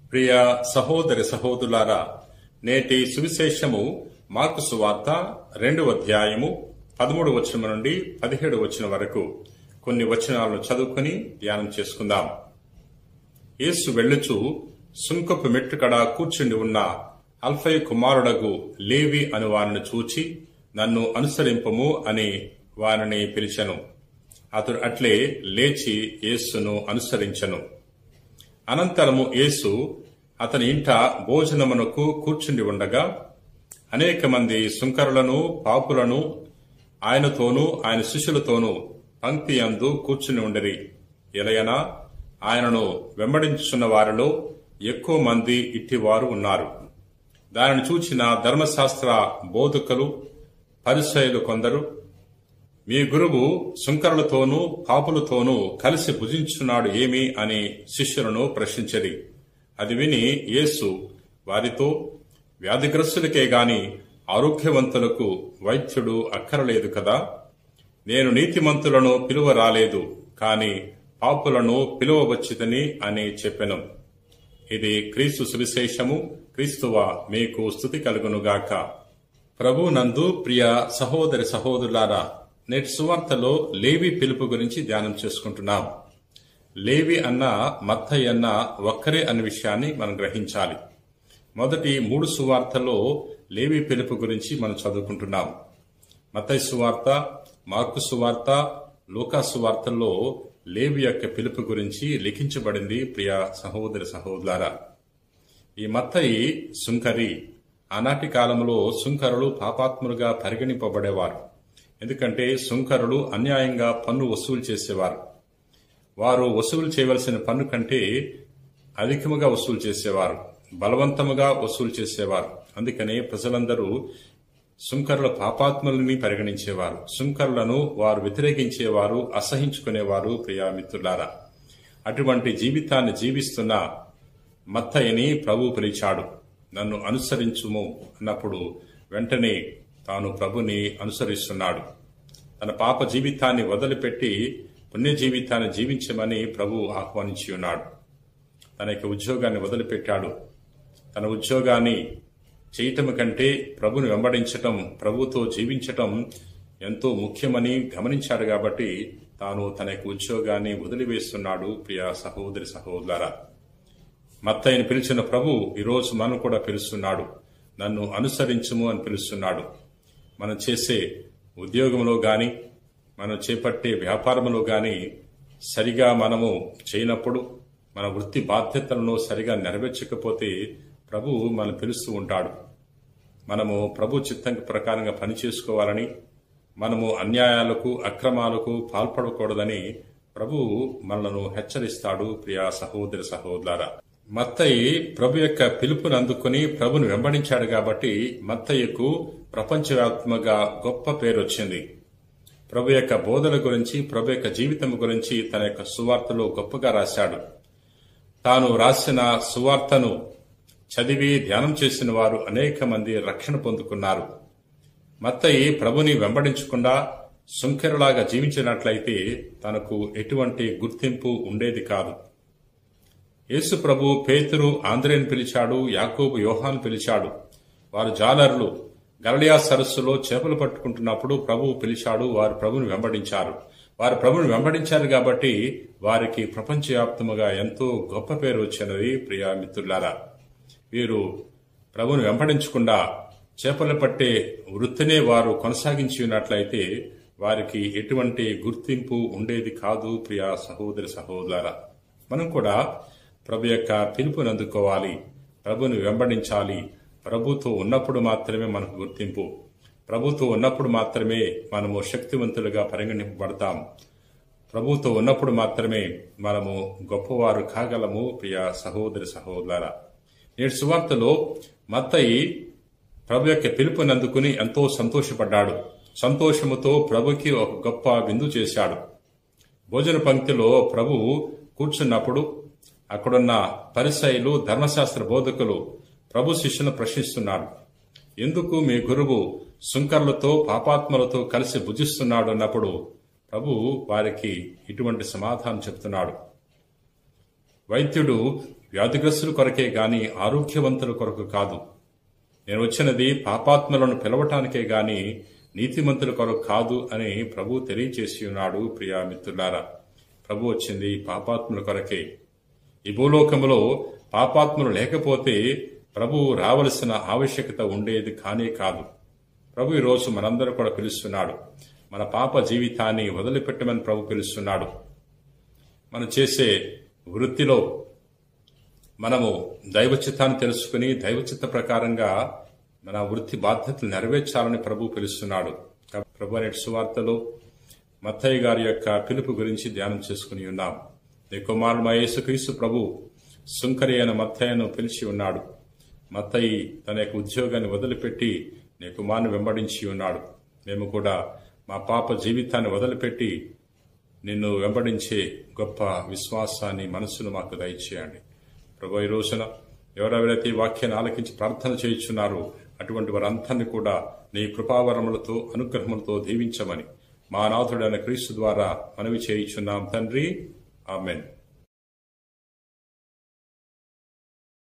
ప్రియ సహోదరి సహోదరులారా నేటి సువిశేషము మార్కు సువార్త రెండవ అధ్యాయము పదమూడు వచనం నుండి పదిహేడు వచనం వరకు కొన్ని వచనాలను చదువుకుని ధ్యానం చేసుకుందాం యేసు వెళ్ళుచు సుంకపు మెట్టుకడ కూర్చుండి ఉన్న అల్ఫై కుమారుడగు లేవి అను వారిని చూచి నన్ను అనుసరింపము అని వారిని పిలిచెను అతడు అట్లే లేచి యేసును అనుసరించెను అనంతరము యేసు అతని ఇంట భోజనమునకు కూర్చుండి ఉండగా అనేక మంది సుంకరులను పాపులను ఆయనతోనూ ఆయన శిష్యులతోనూ పంక్తి అందు కూర్చుని ఉండరి ఎలయనా ఆయనను వెంబడించున్న వారిలో ఎక్కువ మంది ఇట్టివారు ఉన్నారు దానిని చూచిన ధర్మశాస్త్ర బోధకులు పరిసయులు కొందరు మీ గురువు సుంకరులతోనూ పాపులతోనూ కలిసి భుజించున్నాడు ఏమి అని శిష్యులను ప్రశ్నించది అది విని యేసు వారితో వ్యాధిగ్రస్తులకే గాని ఆరోగ్యవంతులకు వైద్యుడు అక్కరలేదు కదా నేను నీతిమంతులను పిలువ రాలేదు కాని పాపులను పిలువవచ్చిదని అని చెప్పెను ఇది క్రీస్తు సువిశేషము క్రీస్తువ మీకు స్థుతి కలుగునుగాక ప్రభు నందు ప్రియ సహోదరి సహోదరులారా నేటి సువార్తలో లేవి పిలుపు గురించి ధ్యానం చేసుకుంటున్నాం లేవి అన్న మత్తయ్య అన్న ఒక్కరే అన్న విషయాన్ని మనం గ్రహించాలి మొదటి మూడు సువార్తలో లేవి పిలుపు గురించి మనం చదువుకుంటున్నాం మత్తయ్య సువార్త మార్కు సువార్త లూకా సువార్తల్లో లేవి యొక్క పిలుపు గురించి లిఖించబడింది ప్రియ సహోదరి సహోదరులారా ఈ మత్తయి సుంకరి ఆనాటి కాలంలో సుంకరులు పాపాత్ములుగా పరిగణింపబడేవారు ఎందుకంటే సుంకరులు అన్యాయంగా పన్ను వసూలు చేసేవారు వారు వసూలు చేయవలసిన పన్ను కంటే అధికముగా వసూలు చేసేవారు బలవంతముగా వసూలు చేసేవారు అందుకనే ప్రజలందరూ సుంకరుల పాపాత్ములని పరిగణించేవారు సుంకరులను వారు వ్యతిరేకించేవారు అసహించుకునేవారు ప్రియామిత్రులారా అటువంటి జీవితాన్ని జీవిస్తున్న మత్తయ్యని ప్రభు పిలిచాడు నన్ను అనుసరించుము అన్నప్పుడు వెంటనే తాను ప్రభుని అనుసరిస్తున్నాడు తన పాప జీవితాన్ని వదిలిపెట్టి పుణ్య జీవితాన్ని జీవించమని ప్రభు ఆహ్వానించి ఉన్నాడు తన యొక్క ఉద్యోగాన్ని వదిలిపెట్టాడు తన ఉద్యోగాన్ని చేయటం కంటే ప్రభుని వెంబడించటం ప్రభుతో జీవించటం ఎంతో ముఖ్యమని గమనించాడు కాబట్టి తాను తన యొక్క ఉద్యోగాన్ని వదిలివేస్తున్నాడు ప్రియ సహోదరి సహోదరా మత్తయ్యని పిలిచిన ప్రభు ఈరోజు మనం కూడా పిలుస్తున్నాడు నన్ను అనుసరించుము అని పిలుస్తున్నాడు మనం చేసే ఉద్యోగంలో గాని మనం చేపట్టే వ్యాపారంలో గాని సరిగా మనము చేయనప్పుడు మన వృత్తి బాధ్యతలను సరిగా నెరవేర్చకపోతే ప్రభు మనం పిలుస్తూ ఉంటాడు మనము ప్రభు చిత్తం ప్రకారంగా పని చేసుకోవాలని మనము అన్యాయాలకు అక్రమాలకు పాల్పడకూడదని ప్రభు మనలను హెచ్చరిస్తాడు ప్రియా సహోదరి సహోదర మత్తయి ప్రభు యొక్క పిలుపుని అందుకుని ప్రభుని వెంబడించాడు కాబట్టి మత్తయ్యకు ప్రపంచవ్యాప్తంగా గొప్ప పేరు వచ్చింది ప్రభు యొక్క బోధన గురించి ప్రభు యొక్క జీవితం గురించి తన యొక్క సువార్తలో గొప్పగా రాశాడు తాను రాసిన సువార్తను చదివి ధ్యానం చేసిన వారు అనేక మంది రక్షణ పొందుకున్నారు మత్తయి ప్రభుని వెంబడించకుండా సుంకెరలాగా జీవించినట్లయితే తనకు ఎటువంటి గుర్తింపు ఉండేది కాదు యేసు ప్రభు పేతురు ఆంధ్రేని పిలిచాడు యాకోబు యోహాన్ పిలిచాడు వారు జాలర్లు గలడియా సరస్సులో చేపలు పట్టుకుంటున్నప్పుడు ప్రభువు పిలిచాడు వారు ప్రభుని వెంబడించారు వారు ప్రభుని వెంబడించారు కాబట్టి వారికి ప్రపంచవ్యాప్తముగా ఎంతో గొప్ప పేరు వచ్చినది ప్రియా మిత్రులారా వీరు ప్రభుని వెంబడించకుండా చేపలు పట్టే వృత్తినే వారు కొనసాగించి ఉన్నట్లయితే వారికి ఎటువంటి గుర్తింపు ఉండేది కాదు ప్రియా సహోదరి సహోదర మనం కూడా ప్రభు యొక్క పిలుపుని అందుకోవాలి ప్రభుని వెంబడించాలి ప్రభుతో ఉన్నప్పుడు మాత్రమే మనకు గుర్తింపు ప్రభుతో ఉన్నప్పుడు మాత్రమే మనము శక్తివంతులుగా పరిగణింపబడతాం ప్రభుతో ఉన్నప్పుడు మాత్రమే మనము గొప్పవారు కాగలము ప్రియ సహోదరి సహోదర నేటి సువార్తలో మత్తయి ప్రభు యొక్క పిలుపుని అందుకుని ఎంతో సంతోషపడ్డాడు సంతోషముతో ప్రభుకి ఒక గొప్ప విందు చేశాడు భోజన పంక్తిలో ప్రభు కూర్చున్నప్పుడు అక్కడున్న పరిసయులు ధర్మశాస్త్ర బోధకులు ప్రభు శిష్యును ప్రశ్నిస్తున్నాడు ఎందుకు మీ గురువు సుంకర్లతో పాపాత్మలతో కలిసి భుజిస్తున్నాడు అన్నప్పుడు ప్రభు వారికి ఇటువంటి సమాధానం చెప్తున్నాడు వైద్యుడు వ్యాధిగ్రస్తుల కొరకే గాని ఆరోగ్యవంతుల కొరకు కాదు నేను వచ్చినది పాపాత్మలను పిలవటానికే గాని నీతిమంతుల కొరకు కాదు అని ప్రభు తెలియచేసి ఉన్నాడు ప్రియా మిత్రులారా ప్రభు వచ్చింది పాపాత్ముల కొరకే ఈ భూలోకములో పాపాత్ములు లేకపోతే ప్రభు రావలసిన ఆవశ్యకత ఉండేది కానే కాదు ప్రభు ఈరోజు మనందరూ కూడా పిలుస్తున్నాడు మన పాప జీవితాన్ని వదిలిపెట్టమని ప్రభు పిలుస్తున్నాడు మనం చేసే వృత్తిలో మనము దైవచిత్తాన్ని తెలుసుకుని దైవచిత్త ప్రకారంగా మన వృత్తి బాధ్యతలు నెరవేర్చాలని ప్రభు పిలుస్తున్నాడు ప్రభు అనే సువార్తలో మత్తయ్య గారి యొక్క పిలుపు గురించి ధ్యానం చేసుకుని ఉన్నాం నీ కుమారుడు మా యేసుక్రీస్తు ప్రభు సుంకరి అయిన మత్తయ్యను పిలిచి ఉన్నాడు మత్తయి తన యొక్క ఉద్యోగాన్ని వదిలిపెట్టి నీ కుమారుని వెంబడించి ఉన్నాడు మేము కూడా మా పాప జీవితాన్ని వదిలిపెట్టి నిన్ను వెంబడించే గొప్ప విశ్వాసాన్ని మనస్సును మాకు దయచేయండి ప్రభు ఈ రోజున ఎవరెవరైతే ఈ వాక్యాన్ని ఆలకించి ప్రార్థన చేయించున్నారో అటువంటి వారందరినీ కూడా నీ కృపావరములతో అనుగ్రహములతో దీవించమని మా నాథుడైన క్రీస్తు ద్వారా మనవి చేయించున్నాం తండ్రి ఆమెన్